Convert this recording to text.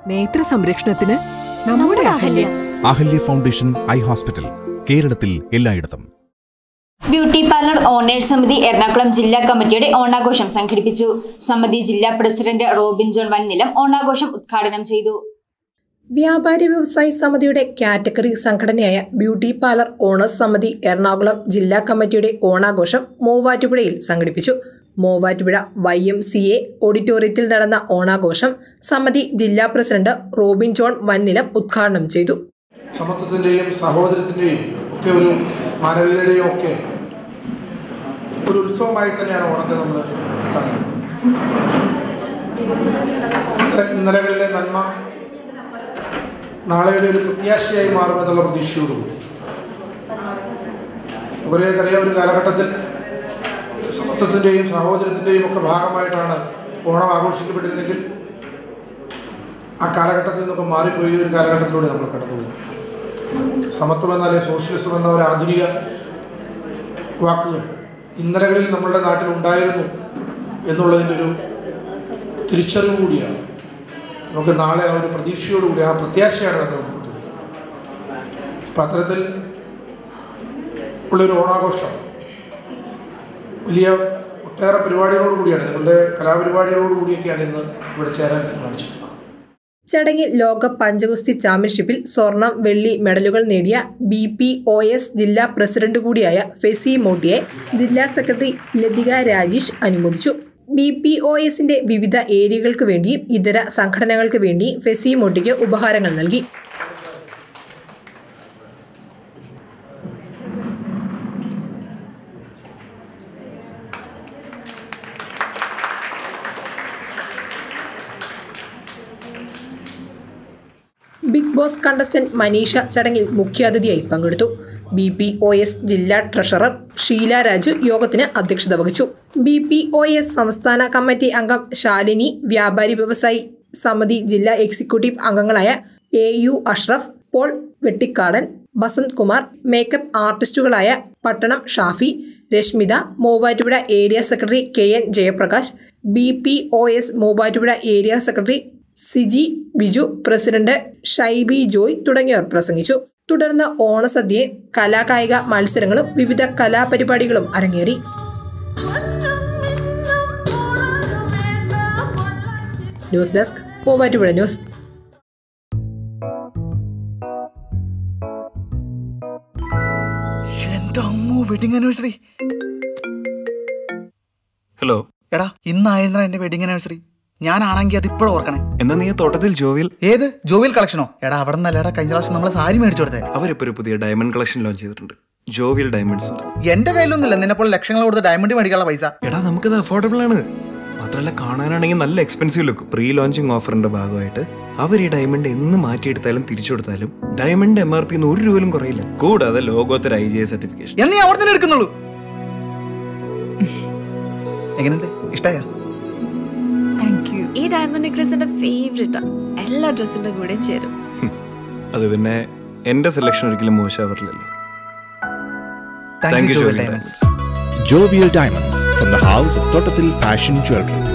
നേത്ര സംരക്ഷണത്തിന് നമ്മുടെ Ahalya Ahalya foundation eye hospital കേരളത്തിൽ എല്ലായിടത്തും ബ്യൂട്ടി പാർലർ ഓണേഴ്സ് സമിതി എറണാകുളം ജില്ലാ കമ്മിറ്റിയുടെ ഓണാഘോഷം സംഘടിപ്പിച്ചു സമിതി ജില്ലാ പ്രസിഡന്റ് റോബിൻ ജോൺ വൻനിലം ഓണാഘോഷം ഉദ്ഘാടനം ചെയ്തു വ്യാപാരി വ്യവസായി സമിതിയുടെ കാറ്റഗറി സംഘടനയായ ബ്യൂട്ടി പാർലർ ഓണേഴ്സ് സമിതി എറണാകുളം ജില്ലാ കമ്മിറ്റിയുടെ ഓണാഘോഷം മൂവാറ്റുപുഴയിൽ സംഘടിപ്പിച്ചു Muvattupuzha Y M C A ഓഡിറ്റോറിയത്തിൽ നടന്ന ഓണാഘോഷം സമിതി ജില്ലാ പ്രസിഡന്റ് റോബിൻ ജോൺ വൻനിലം ഉദ്ഘാടനം ചെയ്തു സമത്വത്തിൻ്റെയും സഹോദരത്തിൻ്റെയും ഒക്കെ ഒരു മാനവികതയുടെയും ഒക്കെ ഒരു ഉത്സവമായി തന്നെയാണ് ഓണത്തെ നമ്മൾ കാണുന്നത് ഇത്ര- ഇന്നലകളിലെ നന്മ നാളെയുടെ ഒരു പ്രത്യാശയായി മാറുമെന്നുള്ള പ്രതീക്ഷയോടുകൂടി ഒരേ അറിയാം ഒരു കാലഘട്ടത്തിൽ സമത്വത്തിൻ്റെയും സഹോദരത്തിൻ്റെയും ഒക്കെ ഭാഗമായിട്ടാണ് ഓണം ആഘോഷിക്കപ്പെട്ടിരുന്നെങ്കിൽ ആ കാലഘട്ടത്തിൽ നിന്നൊക്കെ മാറിപ്പോയി ഒരു കാലഘട്ടത്തിലൂടെ നമ്മൾ കടന്നുപോയി സമത്വം എന്നാലേ സോഷ്യലിസം എന്ന ഒരു ആധുനിക വാക്കുകൾ ഇന്നലകളിൽ നമ്മളുടെ നാട്ടിൽ ഉണ്ടായിരുന്നു എന്നുള്ളതിൻ്റെ ഒരു തിരിച്ചറിവ് കൂടിയാണ് നമുക്ക് നാളെ ആ ഒരു പ്രതീക്ഷയോടുകൂടി ആ പ്രത്യാശയാണ് നമ്മൾ കൊണ്ടുവരുന്നത് അപ്പം അത്തരത്തിൽ ഉള്ളൊരു ഓണാഘോഷം വലിയ ഒട്ടേറെ പരിപാടികളോട് കൂടിയാണ് നിങ്ങളുടെ കലാപരിപാടികളോട് കൂടിയൊക്കെയാണ് ഇന്ന് ഇവിടെ ചേരാൻ തീരുമാനിച്ചത് ചടങ്ങിൽ ലോക പഞ്ചഗുസ്തി ചാമ്പ്യൻഷിപ്പിൽ സ്വർണം വെള്ളി മെഡലുകൾ നേടിയ ബി പി ഒ എസ് ജില്ലാ പ്രസിഡന്റ് കൂടിയായ ഫെസി മോട്ടിയെ ജില്ലാ സെക്രട്ടറി ലതിക രാജേഷ് അനുമോദിച്ചു ബി പി ഒ എസിന്റെ വിവിധ ഏരിയകൾക്ക് വേണ്ടിയും ഇതര സംഘടനകൾക്ക് വേണ്ടിയും ഫെസി മോട്ടിക്ക് ഉപഹാരങ്ങൾ നൽകി ബിഗ് ബോസ് കണ്ടസ്റ്റന്റ് മനീഷ ചടങ്ങിൽ മുഖ്യാതിഥിയായി പങ്കെടുത്തു ബി പി ഒ എസ് ജില്ലാ ട്രഷറർ ഷീല രാജു യോഗത്തിന് അധ്യക്ഷത വഹിച്ചു ബി പി ഒ എസ് സംസ്ഥാന കമ്മിറ്റി അംഗം ശാലിനി വ്യാപാരി വ്യവസായി സമിതി ജില്ലാ എക്സിക്യൂട്ടീവ് അംഗങ്ങളായ A U Ashraf Paul Vettikkadan Basanth Kumar makeup ആർട്ടിസ്റ്റുകളായ Pattanam Shafi Reshmitha Muvattupuzha area secretary K N Jayaprakash B P O S Muvattupuzha area secretary Siji Biju president Shaiby Joy തുടങ്ങിയവർ പ്രസംഗിച്ചു തുടർന്ന് ഓണസദ്യയും കലാകായിക മത്സരങ്ങളും വിവിധ കലാപരിപാടികളും അരങ്ങേറി ന്യൂസ് ഡെസ്ക് മൂവാറ്റുപുഴ ന്യൂസ് എന്റെ അമ്മു വെഡിങ് ആനിവേഴ്സറി ഹലോ എടാ ഇന്നായിരുന്ന എന്റെ വെഡിങ് ആനിവേഴ്സറി ഞാനാണെങ്കിൽ അത് ഇപ്പോഴും ഓർക്കണേ എന്നാ നീ തോട്ടത്തിൽ ജോവിൽ ഏത് ജോവിൽ കളക്ഷനോ എടാ അവിടെ നിന്നല്ലേടാ കഴിഞ്ഞ പ്രാവശ്യം നമ്മളെ സാരി മേടിച്ചു കൊടുത്തേ അവരിപ്പോ ഒരു പുതിയ ഡയമണ്ട് കളക്ഷൻ ലോഞ്ച് ചെയ്തിട്ടുണ്ട് ജോവിയൽ ഡയമണ്ട്സ് എന്റെ കയ്യിലൊന്നുമില്ല നിന്നെ പോലെ ലക്ഷങ്ങൾ കൊടുത്ത് ഡയമണ്ട് മേടിക്കാനുള്ള പൈസ എടാ നമുക്കത് അഫോർഡബിൾ ആണ് മാത്രമല്ല കാണാനാണെങ്കിൽ നല്ല എക്സ്പെൻസീവ് ലുക്ക് പ്രീ ലോഞ്ചിങ് ഓഫറിന്റെ ഭാഗമായിട്ട് അവർ ഈ ഡയമണ്ട് എന്ന് മാറ്റിയെടുത്താലും തിരിച്ചു കൊടുത്താലും ഡയമണ്ട് എം ആർ പി ഒരു രൂപയിലും കുറയില്ല കൂടാതെ ലോകോത്തര ഐ ജി ഐ സർട്ടിഫിക്കേഷൻ എന്നീ അവിടെ തന്നെ എടുക്കുന്നുള്ളൂ എങ്ങനെയുണ്ട് ഇഷ്ടായ താങ്ക് യു ഈ ഡയമണ്ട് നെക്ലസ് എന്റെ ഫേവറേറ്റാ എല്ലാ ഡ്രസ്സിന്റെ കൂടെ ചേരും അത് പിന്നെ എന്റെ സെലക്ഷൻ ഒരിക്കലും മോശമാവറില്ലല്ലോ thank Thank you you, Jovial Jovial Diamonds Jovial Diamonds from the house of Totatil Fashion Jewelry.